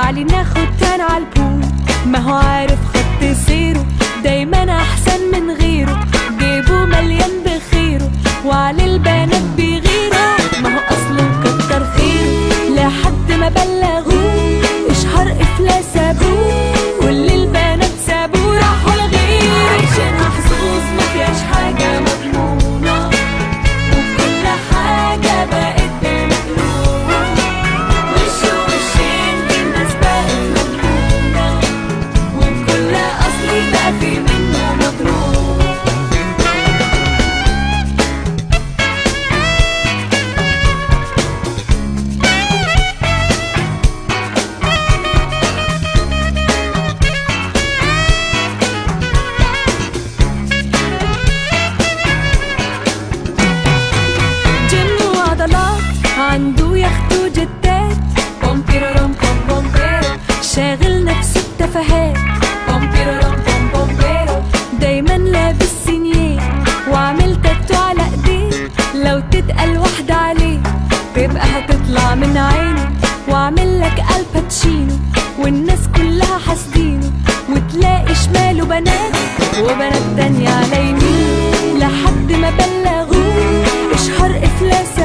تعالي ناخد تان عالبول ما هو عارف خط سيره دايما احسن من غيره جيبه مليان بخيره وعلى البنات بيغيروا ما هو اصله كتر خيره لحد ما بلغوه اشهر افلاس ابوه كل البنات سابوه راحوا لغيره عايشينها حظوظ ما فيهاش حاجه مضمونه وكل حاجه بقت بالمقلوب وش وشين الناس بقت مجنونة وبكل أصل بقى في منه مضروب جيم وعضلات عنده يخت وجتات بومبيرورم بوم بومبيرو شاغل نفسه بتفاهات بومبيرورم بوم بومبيرو دايما لابس سينيه وعامل تاتو على ايديه لو تتقل واحدة عليه تبقى هتطلع من عينه وعامل لك الباتشينو والناس كلها حاسدينه وتلاقي شماله بنات وبنات تانية على يمينه لحد ما بلغوه اشهر افلاس